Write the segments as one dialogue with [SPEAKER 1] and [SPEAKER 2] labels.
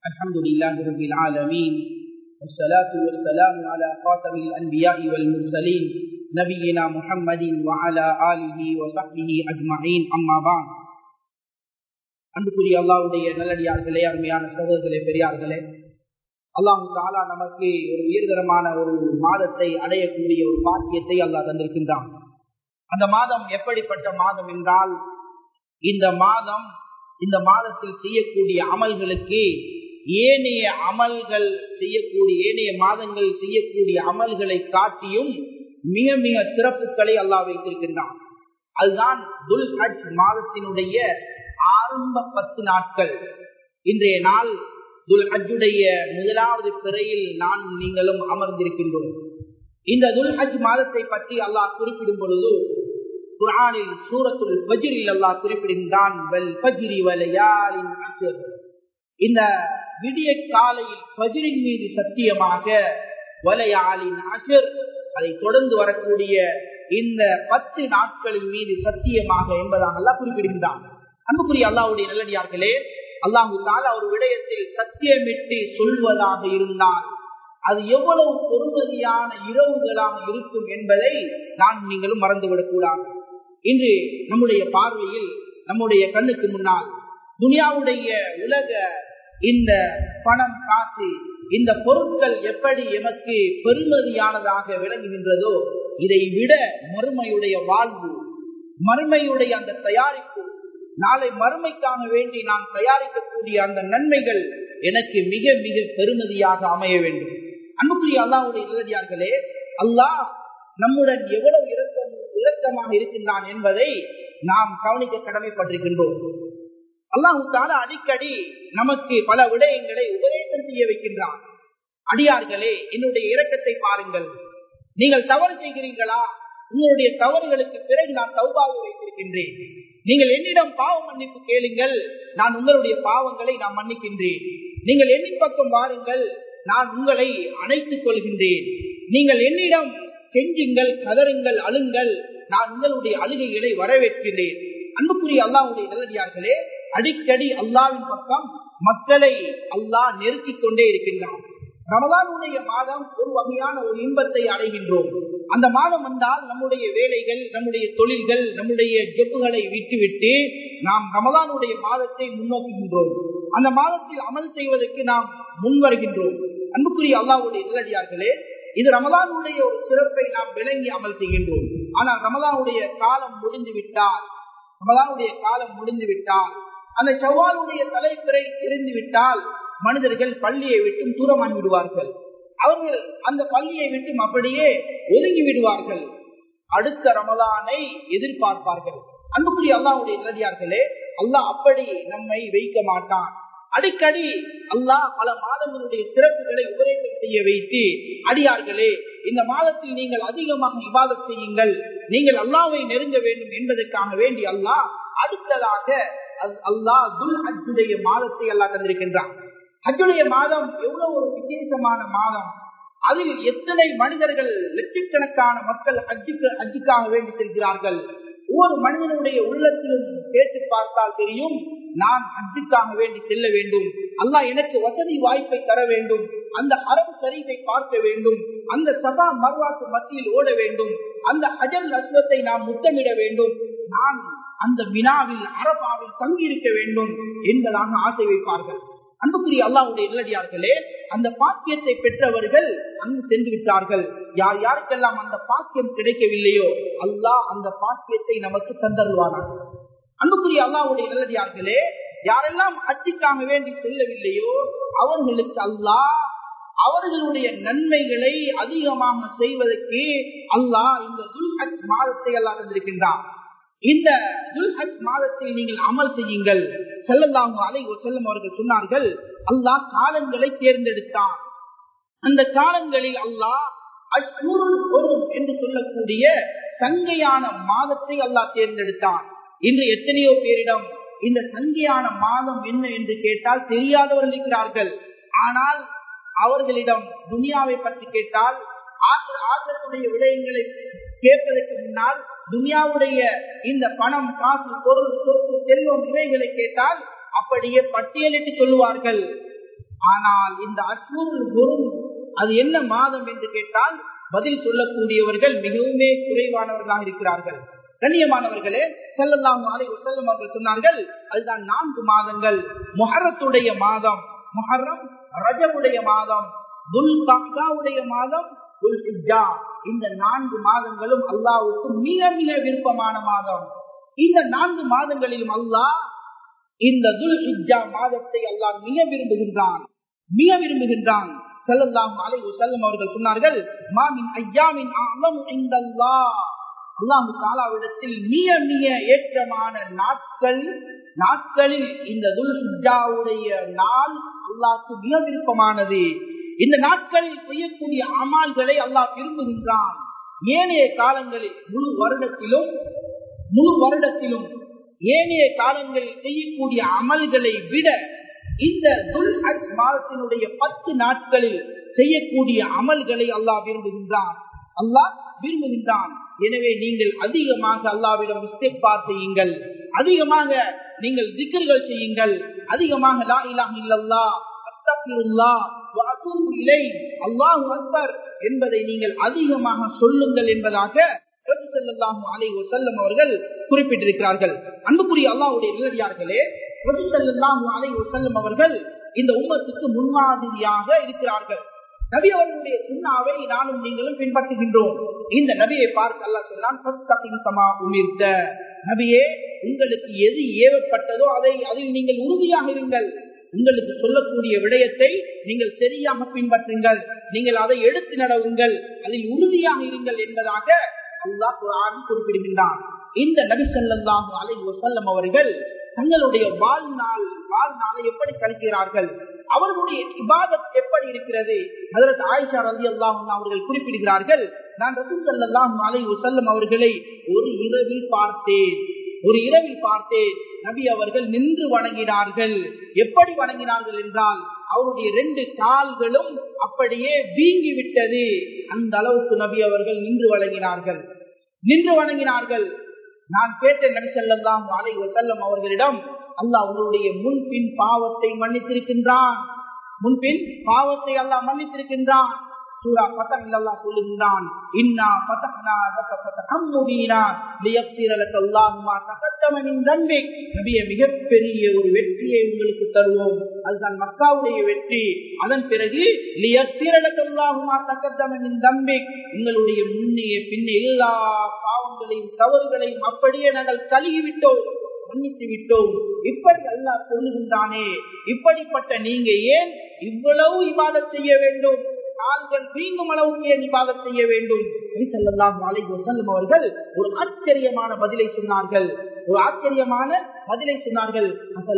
[SPEAKER 1] الحمد لله رب العالمين والصلاة والسلام على خاتم الأنبياء والمرسلين نبينا محمد وعلى آله وصحبه أجمعين أما بعد அன்புக்குரிய அல்லாவுடைய நல்லடியார்களே அருமையான சகோதரர்களே பெரியார்களே அல்லாஹு தாலா நமக்கு ஒரு உயர்தரமான ஒரு மாதத்தை அடையக்கூடிய ஒரு பாக்கியத்தை அல்லாஹ் தந்திருக்கின்றான் அந்த மாதம் எப்படிப்பட்ட மாதம் என்றால் இந்த மாதம் இந்த மாதத்தில் செய்யக்கூடிய அமல்களுக்கு ஏனைய அமல்கள் செய்யக்கூடிய ஏனைய மாதங்கள் செய்யக்கூடிய அமல்களை காட்டியும் மிக மிக சிறப்புகளை அல்லாஹ் வைத்திருக்கின்றான் அதுதான் துல் ஹஜ் மாதத்தினுடைய ஆரம்ப பத்து நாட்கள் இன்றைய நாள் துல் ஹஜ்ஜுடைய முதலாவது பிறையில் நான் நீங்களும் அமர்ந்திருக்கின்றோம் இந்த துல் ஹஜ் மாதத்தை பற்றி அல்லாஹ் குறிப்பிடும் பொழுது குரானில் சூரத்துல் பஜிரில் அல்லாஹ் குறிப்பிடுகின்றான் இந்த விடிய காலையில் பஜிரின் மீது சத்தியமாக வலையாளின் அஷர் அதை தொடர்ந்து வரக்கூடிய இந்த பத்து நாட்களின் மீது சத்தியமாக என்பதாக அல்லாஹ் குறிப்பிடுகின்றான் அன்புக்குரிய அல்லாவுடைய நல்லடியார்களே அல்லாஹு தாலா ஒரு விடயத்தில் சத்தியமிட்டு சொல்வதாக இருந்தால் அது எவ்வளவு பொறுமதியான இரவுகளாக இருக்கும் என்பதை நான் நீங்களும் மறந்துவிடக் கூடாது இன்று நம்முடைய பார்வையில் நம்முடைய கண்ணுக்கு முன்னால் துனியாவுடைய உலக இந்த பணம் காசு இந்த பொருட்கள் எப்படி எமக்கு பெருமதியானதாக விளங்குகின்றதோ இதை விட மறுமையுடைய வாழ்வு மறுமையுடைய அந்த தயாரிப்பு நாளை மறுமைக்காக வேண்டி நான் தயாரிக்கக்கூடிய அந்த நன்மைகள் எனக்கு மிக மிக பெருமதியாக அமைய வேண்டும் அன்புக்குரிய அல்லாவுடைய நிலதியார்களே அல்லாஹ் நம்முடன் எவ்வளவு இறக்கம் இறக்கமாக இருக்கின்றான் என்பதை நாம் கவனிக்க கடமைப்பட்டிருக்கின்றோம் அல்லாஹு தால அடிக்கடி நமக்கு பல விடயங்களை உபதேசம் செய்ய வைக்கின்றான் அடியார்களே என்னுடைய இரக்கத்தை பாருங்கள் நீங்கள் தவறு செய்கிறீர்களா உங்களுடைய தவறுகளுக்கு பிறகு நான் தௌபாக வைத்திருக்கின்றேன் நீங்கள் என்னிடம் பாவ மன்னிப்பு கேளுங்கள் நான் உங்களுடைய பாவங்களை நான் மன்னிக்கின்றேன் நீங்கள் என்னின் பக்கம் வாருங்கள் நான் உங்களை அணைத்துக் கொள்கின்றேன் நீங்கள் என்னிடம் செஞ்சுங்கள் கதருங்கள் அழுங்கள் நான் உங்களுடைய அழுகைகளை வரவேற்கிறேன் அன்புக்குரிய அல்லாவுடைய நல்லடியார்களே அடிக்கடி அல்லாவின் பக்கம் மக்களை அல்லாஹ் நெருக்கிக் கொண்டே இருக்கின்றான் ரமதானுடைய மாதம் ஒரு வகையான ஒரு இன்பத்தை அடைகின்றோம் அந்த மாதம் வந்தால் நம்முடைய வேலைகள் நம்முடைய தொழில்கள் நம்முடைய ஜொப்புகளை விட்டுவிட்டு நாம் ரமதானுடைய மாதத்தை முன்னோக்குகின்றோம் அந்த மாதத்தில் அமல் செய்வதற்கு நாம் முன் வருகின்றோம் அன்புக்குரிய அல்லாவுடைய நிலடியார்களே இது ரமதானுடைய ஒரு சிறப்பை நாம் விளங்கி அமல் செய்கின்றோம் ஆனால் ரமதானுடைய காலம் முடிந்து விட்டால் ரமதானுடைய காலம் முடிந்து விட்டால் அந்த செவ்வாலுடைய தலைப்பிறை இருந்து விட்டால் மனிதர்கள் பள்ளியை விட்டும் தூரமாகி விடுவார்கள் அவர்கள் அந்த பள்ளியை விட்டும் அப்படியே ஒதுங்கி விடுவார்கள் அடுத்த ரமலானை எதிர்பார்ப்பார்கள் அன்புக்குரிய அல்லாவுடைய நிலடியார்களே அல்லாஹ் அப்படி நம்மை வைக்க மாட்டான் அடிக்கடி அல்லாஹ் பல மாதங்களுடைய சிறப்புகளை உபதேசம் செய்ய வைத்து அடியார்களே இந்த மாதத்தில் நீங்கள் அதிகமாக விவாதம் செய்யுங்கள் நீங்கள் அல்லாவை நெருங்க வேண்டும் என்பதற்காக வேண்டி அல்லாஹ் அடுத்ததாக அல்லாஹ் துல் அஜுடைய மாதத்தை அல்லாஹ் தந்திருக்கின்றான் ஹஜ்ஜுடைய மாதம் எவ்வளவு ஒரு விசேஷமான மாதம் அதில் எத்தனை மனிதர்கள் லட்சக்கணக்கான மக்கள் ஹஜ்ஜுக்கு ஹஜ்ஜுக்காக வேண்டி செல்கிறார்கள் ஒவ்வொரு மனிதனுடைய உள்ளத்திலும் கேட்டு பார்த்தால் தெரியும் நான் ஹஜ்ஜுக்காக வேண்டி செல்ல வேண்டும் அல்லாஹ் எனக்கு வசதி வாய்ப்பை தர வேண்டும் அந்த அரபு சரிவை பார்க்க வேண்டும் அந்த சபா மர்வாக்கு மத்தியில் ஓட வேண்டும் அந்த அஜல் அஸ்வத்தை நாம் முத்தமிட வேண்டும் நான் அந்த வினாவில் அரபாவில் தங்கியிருக்க வேண்டும் என்பதாக ஆசை வைப்பார்கள் அன்புக்குரிய அல்லாவுடைய நிலடியார்களே அந்த பாக்கியத்தை பெற்றவர்கள் அங்கு சென்று விட்டார்கள் யார் யாருக்கெல்லாம் அந்த பாக்கியம் கிடைக்கவில்லையோ அல்லாஹ் அந்த பாக்கியத்தை நமக்கு தந்தருவானார் அன்புக்குரிய அல்லாவுடைய நிலடியார்களே யாரெல்லாம் அச்சுக்காக வேண்டி செல்லவில்லையோ அவர்களுக்கு அல்லாஹ் அவர்களுடைய நன்மைகளை அதிகமாக செய்வதற்கு அல்லாஹ் இந்த துல் மாதத்தை அல்லாஹ் தந்திருக்கின்றான் இந்த துல்ஹஜ் மாதத்தில் நீங்கள் அமல் செய்யுங்கள் செல்லல்லாங்க அலை செல்லும் அவர்கள் சொன்னார்கள் அல்லாஹ் காலங்களை தேர்ந்தெடுத்தான் அந்த காலங்களில் அல்லாஹ் அஷ்முருல் என்று சொல்லக்கூடிய சங்கையான மாதத்தை அல்லாஹ் தேர்ந்தெடுத்தான் இன்று எத்தனையோ பேரிடம் இந்த சங்கையான மாதம் என்ன என்று கேட்டால் தெரியாதவர்கள் இருக்கிறார்கள் ஆனால் அவர்களிடம் துனியாவை பற்றி கேட்டால் ஆற்றத்துடைய விடயங்களை கேட்பதற்கு முன்னால் துனியாவுடைய இந்த பணம் காசு பொருள் சொத்து செல்வம் இவைகளை கேட்டால் அப்படியே பட்டியலிட்டு சொல்லுவார்கள் ஆனால் இந்த அஸ்வூர் குரும் அது என்ன மாதம் என்று கேட்டால் பதில் சொல்லக்கூடியவர்கள் மிகவுமே குறைவானவர்களாக இருக்கிறார்கள் கண்ணியமானவர்களே செல்லலாம் அலை செல்லும் அவர்கள் சொன்னார்கள் அதுதான் நான்கு மாதங்கள் மொஹரத்துடைய மாதம் மொஹரம் ரஜவுடைய மாதம் துல்காவுடைய மாதம் துல்ஹிஜா இந்த நான்கு மாதங்களும் அல்லாவுக்கு மிக மிக விருப்பமான மாதம் இந்த நான்கு மாதங்களிலும் அல்லாஹ் இந்த துல்ஹிஜா மாதத்தை அல்லாஹ் மிக விரும்புகின்றான் மிக விரும்புகின்றான் செல்லலாம் அலை செல்லும் அவர்கள் சொன்னார்கள் மாமின் ஐயாமின் அலம் இந்தல்லா அல்லாஹு தாலாவிடத்தில் மிக மிக ஏற்றமான நாட்கள் நாட்களில் இந்த துல்ஹிஜாவுடைய நாள் அல்லாஹ்க்கு மிக விருப்பமானது இந்த நாட்களில் செய்யக்கூடிய அமால்களை அல்லாஹ் விரும்புகின்றான் ஏனைய காலங்களில் முழு வருடத்திலும் முழு வருடத்திலும் ஏனைய காலங்களில் செய்யக்கூடிய அமல்களை விட இந்த துல் அஜ் மாதத்தினுடைய பத்து நாட்களில் செய்யக்கூடிய அமல்களை அல்லாஹ் விரும்புகின்றான் அல்லாஹ் விரும்புகின்றான் எனவே நீங்கள் அதிகமாக அல்லாவிடம் இஸ்திக்பார் செய்யுங்கள் அதிகமாக நீங்கள் திக்கர்கள் செய்யுங்கள் அதிகமாக லா இலாஹ இல்லல்லாஹ் அஸ்தக்ஃபிருல்லாஹ் வ அத்தூபு இலை அல்லாஹு அக்பர் என்பதை நீங்கள் அதிகமாக சொல்லுங்கள் என்பதாக அவர்கள் குறிப்பிட்டிருக்கிறார்கள் அன்புக்குரிய அல்லாவுடைய நிலடியார்களே அவர்கள் இந்த உம்மத்துக்கு முன்மாதிரியாக இருக்கிறார்கள் நபி அவர்களுடைய சுண்ணாவை நானும் நீங்களும் பின்பற்றுகின்றோம் இந்த நபியை பார்த்து அல்லா சொன்னான் நபியே உங்களுக்கு எது ஏவப்பட்டதோ அதை அதில் நீங்கள் உறுதியாக இருங்கள் உங்களுக்கு சொல்லக்கூடிய விடயத்தை நீங்கள் சரியாக பின்பற்றுங்கள் நீங்கள் அதை எடுத்து நடவுங்கள் அதில் உறுதியாக இருங்கள் என்பதாக அல்லாஹ் குரான் குறிப்பிடுகின்றான் இந்த நபி சொல்லாஹு அலை வசல்லம் அவர்கள் தங்களுடைய வாழ்நாள் வாழ்நாளை எப்படி கழிக்கிறார்கள் அவர்களுடைய இபாதத் எப்படி இருக்கிறது அதற்கு ஆயிஷா ரவி அல்லாஹ் அவர்கள் குறிப்பிடுகிறார்கள் நான் ரசூல் சல்லாஹ் அலை வசல்லம் அவர்களை ஒரு இரவில் பார்த்தேன் ஒரு இரவில் பார்த்தேன் நபி அவர்கள் நின்று வணங்கினார்கள் எப்படி வணங்கினார்கள் என்றால் அவருடைய ரெண்டு கால்களும் அப்படியே வீங்கி விட்டது அந்த அளவுக்கு நபி அவர்கள் நின்று வணங்கினார்கள் நின்று வணங்கினார்கள் நான் கேட்ட நபி செல்லாம் அலை செல்லம் அவர்களிடம் அல்லாஹ் அவருடைய முன்பின் பாவத்தை மன்னித்திருக்கின்றான் முன்பின் பாவத்தை அல்லாஹ் மன்னித்திருக்கின்றான் சூரா பத்தகில் அல்லாஹ் சொல்லுகின்றான் இன்னா பத்தஹ்னா லக ஃபதஹம் முபீனா லியக்ஃபிர லக அல்லாஹு மா தகத்தம மின் தன்பிக் நபியே மிகப்பெரிய ஒரு வெற்றியை உங்களுக்கு தருவோம் அதுதான் மக்காவுடைய வெற்றி அதன் பிறகு லியக்ஃபிர லக அல்லாஹு மா தகத்தம மின் தன்பிக் உங்களுடைய முன்னைய பின்னே எல்லா பாவங்களையும் தவறுகளையும் அப்படியே நாங்கள் கழுகி விட்டோம் மன்னித்து விட்டோம் இப்படி அல்லாஹ் சொல்லுகின்றானே இப்படிப்பட்ட நீங்க ஏன் இவ்வளவு இபாதத் செய்ய வேண்டும் கால்கள் வீங்கும் அளவுக்கு நிபாதம் செய்ய வேண்டும் அவர்கள் ஒரு ஆச்சரியமான பதிலை சொன்னார்கள் ஒரு ஆச்சரியமான பதிலை சொன்னார்கள்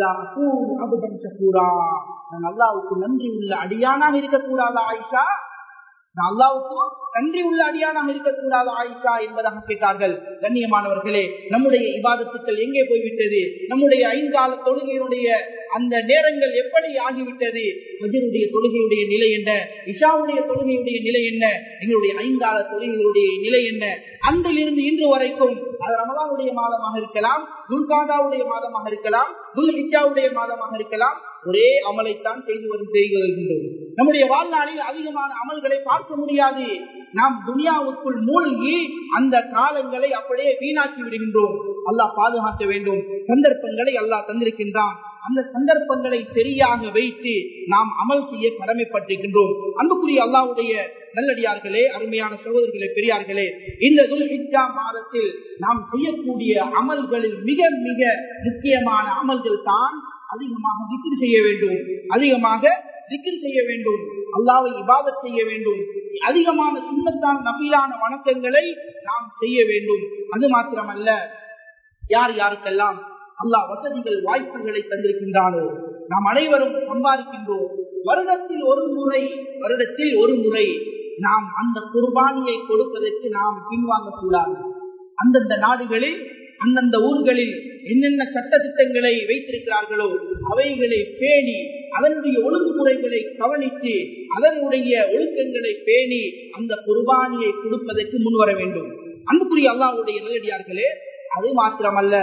[SPEAKER 1] நான் அல்லாவுக்கு நன்றி உள்ள அடியானாக இருக்கக்கூடாதா ஆயிஷா நான் அல்லாவுக்கு நன்றி உள்ள அடியானாக இருக்கக்கூடாது ஆயிஷா என்பதாக கேட்டார்கள் கண்ணியமானவர்களே நம்முடைய இபாதத்துக்கள் எங்கே போய்விட்டது நம்முடைய ஐந்தால தொழுகையினுடைய அந்த நேரங்கள் எப்படி ஆகிவிட்டது மஜருடைய தொழுகையுடைய நிலை என்ன இஷாவுடைய தொழுகையுடைய நிலை என்ன எங்களுடைய ஐந்தால தொழுகைகளுடைய நிலை என்ன அன்றிலிருந்து இன்று வரைக்கும் அது ரமலானுடைய மாதமாக இருக்கலாம் துல்காதாவுடைய மாதமாக இருக்கலாம் துல் ஹிஜாவுடைய மாதமாக இருக்கலாம் ஒரே அமலைத்தான் செய்து வரும் செய்து வருகின்றோம் நம்முடைய வாழ்நாளில் அதிகமான அமல்களை பார்க்க முடியாது நாம் துனியாவுக்குள் மூழ்கி அந்த காலங்களை அப்படியே வீணாக்கி விடுகின்றோம் அல்லாஹ் பாதுகாக்க வேண்டும் சந்தர்ப்பங்களை அல்லாஹ் தந்திருக்கின்றான் அந்த சந்தர்ப்பங்களை சரியாக வைத்து நாம் அமல் செய்ய கடமைப்பட்டிருக்கின்றோம் அன்புக்குரிய அல்லாவுடைய நல்லடியார்களே அருமையான சகோதரர்களே பெரியார்களே இந்த துல்ஹிஜா மாதத்தில் நாம் செய்யக்கூடிய அமல்களில் மிக மிக முக்கியமான அமல்கள் தான் அதிகமாக திக்ரு செய்ய வேண்டும் அதிகமாக திக்ரு செய்ய வேண்டும் அல்லாவை இபாதத் செய்ய வேண்டும் அதிகமான சுண்ணத்தான் நபிலான வணக்கங்களை நாம் செய்ய வேண்டும் அது மாத்திரமல்ல யார் யாருக்கெல்லாம் அல்லாஹ் வசதிகள் வாய்ப்புகளை தந்திருக்கின்றானோ நாம் அனைவரும் சம்பாதிக்கின்றோம் வருடத்தில் ஒரு முறை வருடத்தில் ஒரு முறை நாம் அந்த குர்பானியை கொடுப்பதற்கு நாம் பின்வாங்க கூடாது அந்தந்த நாடுகளில் அந்தந்த ஊர்களில் என்னென்ன சட்ட திட்டங்களை வைத்திருக்கிறார்களோ அவைகளை பேணி அதனுடைய ஒழுங்குமுறைகளை கவனித்து அதனுடைய ஒழுக்கங்களை பேணி அந்த குர்பானியை கொடுப்பதற்கு முன்வர வேண்டும் அன்புக்குரிய அல்லாவுடைய நிலடியார்களே அது மாத்திரமல்ல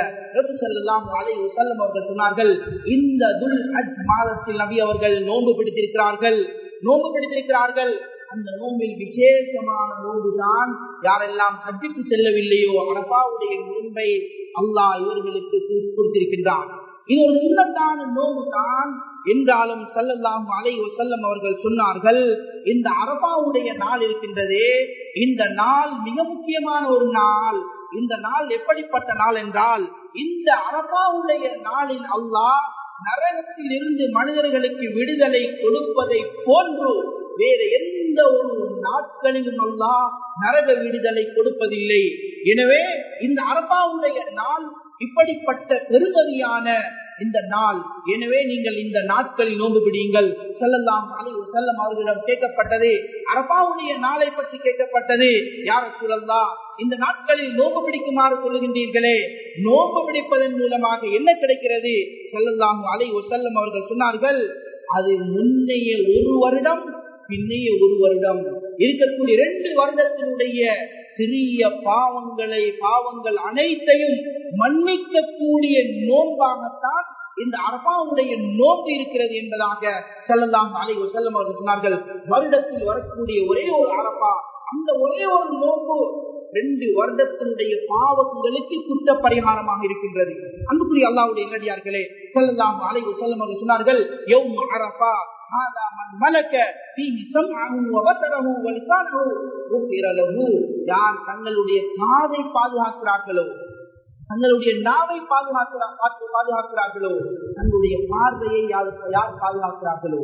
[SPEAKER 1] செல்லம் அவர்கள் சொன்னார்கள் இந்த துல் ஹஜ் மாதத்தில் நபி அவர்கள் நோன்பு பிடித்திருக்கிறார்கள் நோன்பு பிடித்திருக்கிறார்கள் அந்த நோம்பில் விசேஷமான நோன்புதான் யாரெல்லாம் ஹஜ்ஜுக்கு செல்லவில்லையோ அரபாவுடைய நோன்பை அல்லாஹ் இவர்களுக்கு கொடுத்திருக்கின்றான் இது ஒரு சுண்ணத்தான நோம்பு தான் என்றாலும் செல்லலாம் அலை செல்லம் அவர்கள் சொன்னார்கள் இந்த அரபாவுடைய நாள் இருக்கின்றதே இந்த நாள் மிக முக்கியமான ஒரு நாள் இந்த நாள் எப்படிப்பட்ட நாள் என்றால் இந்த அரபாவுடைய நாளில் அல்லாஹ் நரகத்தில் இருந்து மனிதர்களுக்கு விடுதலை கொடுப்பதை போன்று வேற எந்த ஒரு நாட்களிலும் அல்லா நரக விடுதலை கொடுப்பதில்லை எனவே இந்த அரபாவுடைய நாள் இப்படிப்பட்ட பெருமதியான இந்த நாள் எனவே நீங்கள் இந்த நாட்களில் நோன்பு பிடியுங்கள் செல்லலாம் செல்லம் அவர்களிடம் கேட்கப்பட்டது அரபாவுடைய நாளை பற்றி கேட்கப்பட்டது யார சூழல்லா இந்த நாட்களில் நோன்பு பிடிக்குமாறு சொல்லுகின்றீர்களே நோன்பு பிடிப்பதன் மூலமாக என்ன கிடைக்கிறது செல்லலாம் அலை செல்லம் அவர்கள் சொன்னார்கள் அது முன்னைய ஒரு வருடம் பின்னைய ஒரு வருடம் இருக்கக்கூடிய இரண்டு வருடத்தினுடைய சிறிய பாவங்களை பாவங்கள் அனைத்தையும் மன்னிக்கக்கூடிய நோன்பாகத்தான் இந்த அரபாவுடைய நோக்கு இருக்கிறது என்பதாக செல்லலாம் அலை செல்லம் அவர்கள் சொன்னார்கள் வருடத்தில் வரக்கூடிய ஒரே ஒரு அரபா அந்த ஒரே ஒரு நோக்கு ரெண்டு வருடத்தினுடைய பாவங்களுக்கு குற்ற பரிகாரமாக இருக்கின்றது அன்புக்குரிய அல்லாவுடைய நல்லடியார்களே செல்லலாம் அலை செல்லம் அவர்கள் சொன்னார்கள் எவ் அரபா هذا من ملك فيه سمعه وبصره ولسانه غفر له யார் தங்களுடைய காதை பாதுகாக்கிறார்களோ தங்களுடைய நாவை பாதுகாக்கிறார் பாதுகாக்கிறார்களோ தங்களுடைய பார்வையை யார் யார் பாதுகாக்கிறார்களோ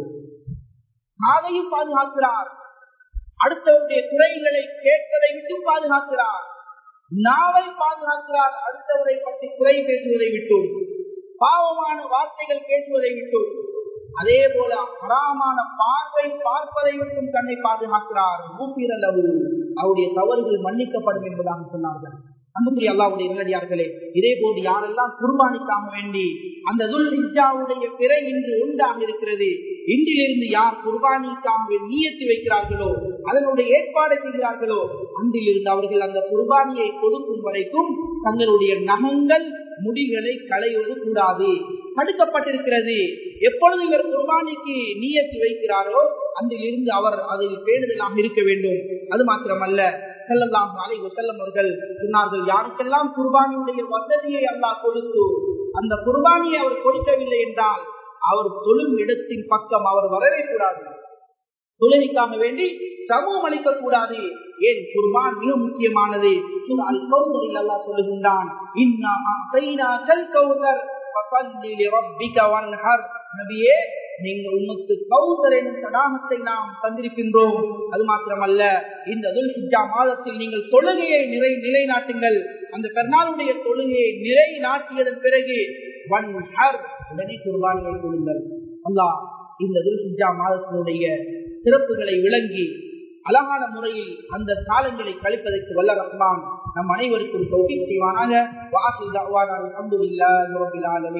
[SPEAKER 1] காதையும் பாதுகாக்கிறார் அடுத்தவருடைய குறைகளை கேட்பதை விட்டு பாதுகாக்கிறார் நாவை பாதுகாக்கிறார் அடுத்தவரை பற்றி குறை பேசுவதை விட்டும் பாவமான வார்த்தைகள் பேசுவதை விட்டும் அதே போல ஹராமான பார்வை பார்ப்பதை விட்டும் தன்னை பாதுகாக்கிறார் மூப்பிரளவு அவருடைய தவறுகள் மன்னிக்கப்படும் என்பதாக சொன்னார்கள் அன்புக்குரிய அல்லாவுடைய நல்லடியார்களே இதே போன்று யாரெல்லாம் குர்பானிக்காக வேண்டி அந்த துல் இஜாவுடைய பிறை இன்று உண்டாக இருக்கிறது இன்றிலிருந்து யார் குர்பானிக்காக நீயத்து வைக்கிறார்களோ அதனுடைய ஏற்பாடு செய்கிறார்களோ அன்றிலிருந்து அவர்கள் அந்த குர்பானியை கொடுக்கும் வரைக்கும் தங்களுடைய நகங்கள் முடிகளை களைவது கூடாது தடுக்கப்பட்டிருக்கிறது எப்பொழுது இவர் குர்பானிக்கு நீயத்து வைக்கிறாரோ அன்றிலிருந்து அவர் அதில் பேணுதலாக இருக்க வேண்டும் அது மாத்திரமல்ல செல்லலாம் அலை செல்லம் அவர்கள் சொன்னார்கள் யாருக்கெல்லாம் குர்பானியுடைய வசதியை அல்லாஹ் கொடுத்து அந்த குர்பானியை அவர் கொடுக்கவில்லை என்றால் அவர் தொழும் இடத்தின் பக்கம் அவர் வரவே கூடாது தொழுகைக்காக வேண்டி சமூகம் அளிக்க கூடாது ஏன் குர்பான் மிக முக்கியமானது அல்லா சொல்லுகின்றான் நபியே நீங்கள் உமக்கு கௌசர் எனும் தடாகத்தை நாம் தந்திருக்கின்றோம் அது மாத்திரமல்ல இந்த துல்ஹிஜா மாதத்தில் நீங்கள் தொழுகையை நிலை நிலைநாட்டுங்கள் அந்த பெருநாளுடைய தொழுகையை நிலை நாட்டியதன் பிறகு வன் ஹர் உடனே குர்பானியை கொடுங்கள் அல்லாஹ் இந்த துல்ஹிஜா மாதத்தினுடைய சிறப்புகளை விளங்கி அழகான முறையில் அந்த காலங்களை கழிப்பதற்கு வல்ல ரஹ்மான் நம் அனைவருக்கும் தௌஃபீக் செய்வானாக வாசி தஅவானா அல்ஹம்துலில்லாஹி ரப்பில் ஆலமீன்